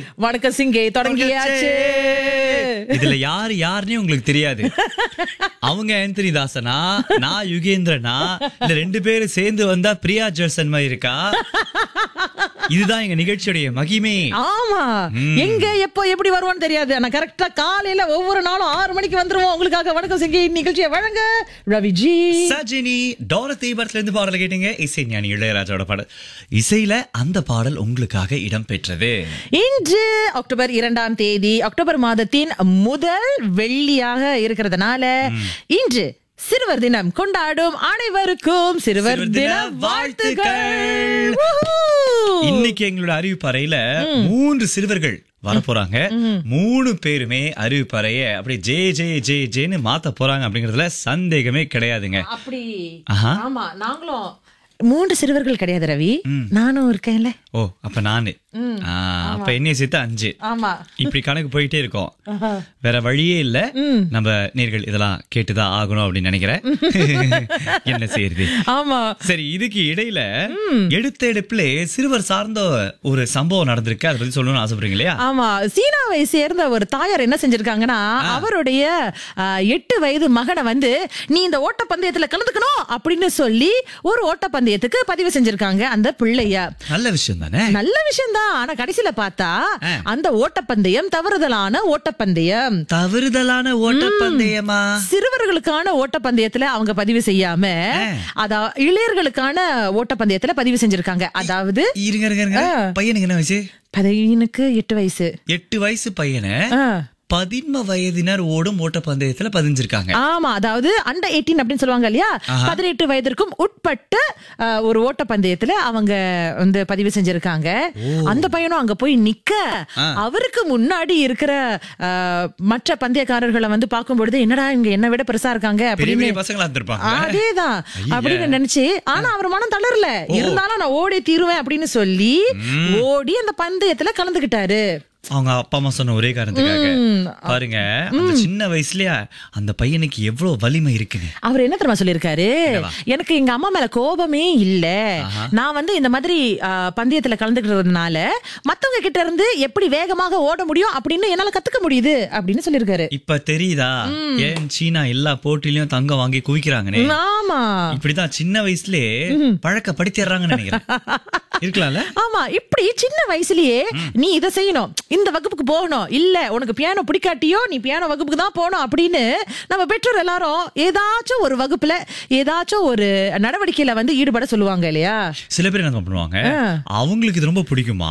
வணக்கம் சிங்கே தொடங்கியாச்சு இதுல யாரு யாருன்னே உங்களுக்கு தெரியாது அவங்க ஆந்தனி தாசனா நான் யுகேந்திரனா இந்த ரெண்டு பேரும் சேர்ந்து வந்தா பிரியா ஜெர்சன் மாதிரி இருக்கா இதுதான் எங்க நிகழ்ச்சியுடைய மகிமே ஆமா எங்க எப்போ எப்படி வருவான்னு தெரியாது ஆனா கரெக்டா காலையில ஒவ்வொரு நாளும் ஆறு மணிக்கு வந்துருவோம் உங்களுக்காக வணக்கம் சிங்கே நிகழ்ச்சியை வழங்க ரவிஜி சஜினி டோரத்தி படத்துல இருந்து பாடல் கேட்டீங்க இசை ஞானி இளையராஜாவோட பாடல் இசையில அந்த பாடல் உங்களுக்காக இடம் பெற்றது இன்று அக்டோபர் இரண்டாம் தேதி அக்டோபர் மாதத்தின் முதல் வெள்ளியாக இருக்கிறதுனால இன்று சிறுவர் தினம் கொண்டாடும் அனைவருக்கும் சிறுவர் சிறுவர் தின தின வாழ்த்துக்கள் வாழ்த்துக்கள். Woohoo! இன்னைக்கு எங்களோட அறிவிப்பறையில மூன்று சிறுவர்கள் வரப்போறாங்க மூணு பேருமே அறிவிப்பறைய அப்படியே ஜே ஜே ஜே ஜேன்னு மாத்த போறாங்க அப்படிங்கறதுல சந்தேகமே கிடையாதுங்க அப்படி ஆஹா. ஆமா நாங்களும் மூன்று சிறுவர்கள் கிடையாது ரவி நானும் இருக்கேன்ல ஓ அப்ப நானு ஆ, அப்ப என்னைய சேர்த்து அஞ்சு ஆமா இப்படி கணக்கு போயிட்டே இருக்கோம் வேற வழியே இல்ல நம்ம நேர்கள் இதெல்லாம் கேட்டுதான் ஆகணும் அப்படின்னு நினைக்கிறேன் என்ன செய்யறது ஆமா சரி இதுக்கு இடையில எடுத்த எடுப்புல சிறுவர் சார்ந்த ஒரு சம்பவம் நடந்திருக்கு அதை பத்தி சொல்லணும்னு ஆசைப்படுறீங்க இல்லையா ஆமா சீனாவை சேர்ந்த ஒரு தாயார் என்ன செஞ்சிருக்காங்கன்னா அவருடைய ஆ, எட்டு வயது மகனை வந்து நீ இந்த ஓட்டப்பந்தயத்துல கலந்துக்கணும் அப்படின்னு சொல்லி ஒரு ஓட்டப்பந்தயத்துக்கு பதிவு செஞ்சிருக்காங்க அந்த பிள்ளைய நல்ல விஷயம் தானே நல்ல விஷயம்தான் ஆனா கடைசியில பார்த்தா ஆ. அந்த ஓட்டப்பந்தயம் தவறுதலான ஓட்டப்பந்தயம் தவறுதலான ஓட்டப்பந்தயமா சிறுவர்களுக்கான ஓட்டப்பந்தயத்துல அவங்க பதிவு செய்யாம ஆ. அதா இளையர்களுக்கான ஓட்டப்பந்தயத்துல பதிவு செஞ்சிருக்காங்க அதாவது இருங்க இருங்க இருங்க பையனுக்கு என்ன வயசு பையனுக்கு எட்டு வயசு எட்டு வயசு பையனை ஆ. பதின்ம வயதினர் ஓடும் ஓட்டப்பந்தயத்துல பதிஞ்சிருக்காங்க ஆமா அதாவது அண்டர் 18 அப்படின்னு சொல்லுவாங்க இல்லையா பதினெட்டு வயதிற்கும் உட்பட்ட அஹ், ஒரு ஓட்டப்பந்தயத்துல அவங்க வந்து பதிவு செஞ்சிருக்காங்க அந்த பையனும் அங்க போய் நிக்க அவருக்கு முன்னாடி இருக்கிற அஹ், மற்ற பந்தயக்காரர்களை வந்து பார்க்கும் பொழுது என்னடா இவங்க என்ன விட பெருசா இருக்காங்க பெரிய அப்படின்னு பெரிய பசங்களா இருந்திருப்பாங்க அதேதான் அப்படின்னு நினைச்சு ஆனா அவர் மனம் தளரல இருந்தாலும் நான் ஓடி தீருவேன் அப்படின்னு சொல்லி ஓடி அந்த பந்தயத்துல கலந்துகிட்டாரு அவங்க அப்பா அம்மா சொன்ன ஒரே காரணத்துக்காக பாருங்க அந்த சின்ன வயசுலயா அந்த பையனுக்கு எவ்வளவு வலிமை இருக்குன்னு அவர் என்ன தெரியுமா சொல்லியிருக்காரு எனக்கு எங்க அம்மா மேல கோபமே இல்ல நான் வந்து இந்த மாதிரி ஆ, பந்தயத்துல கலந்துக்கிறதுனால மத்தவங்க கிட்ட இருந்து எப்படி வேகமாக ஓட முடியும் அப்படின்னு என்னால கத்துக்க முடியுது அப்படின்னு சொல்லியிருக்காரு இப்ப தெரியுதா ஏன் சீனா எல்லா போட்டியிலயும் தங்கம் வாங்கி குவிக்கிறாங்கன்னு ஆமா இப்படிதான் சின்ன வயசுலயே பழக்கப்படுத்திடுறாங்கன்னு நினைக்கிறேன் இருக்கலாம்ல ஆமா இப்படி சின்ன வயசுலயே நீ இதை செய்யணும் இந்த வகுப்புக்கு போகணும் இல்ல உனக்கு பியானோ பிடிக்காட்டியோ நீ பியானோ வகுப்புக்கு தான் போகணும் அப்படின்னு நம்ம பெற்றோர் எல்லாரும் ஏதாச்சும் ஒரு வகுப்புல ஏதாச்சும் ஒரு நடவடிக்கையில வந்து ஈடுபட சொல்லுவாங்க இல்லையா சில பேர் என்ன பண்ணுவாங்க அவங்களுக்கு இது ரொம்ப பிடிக்குமா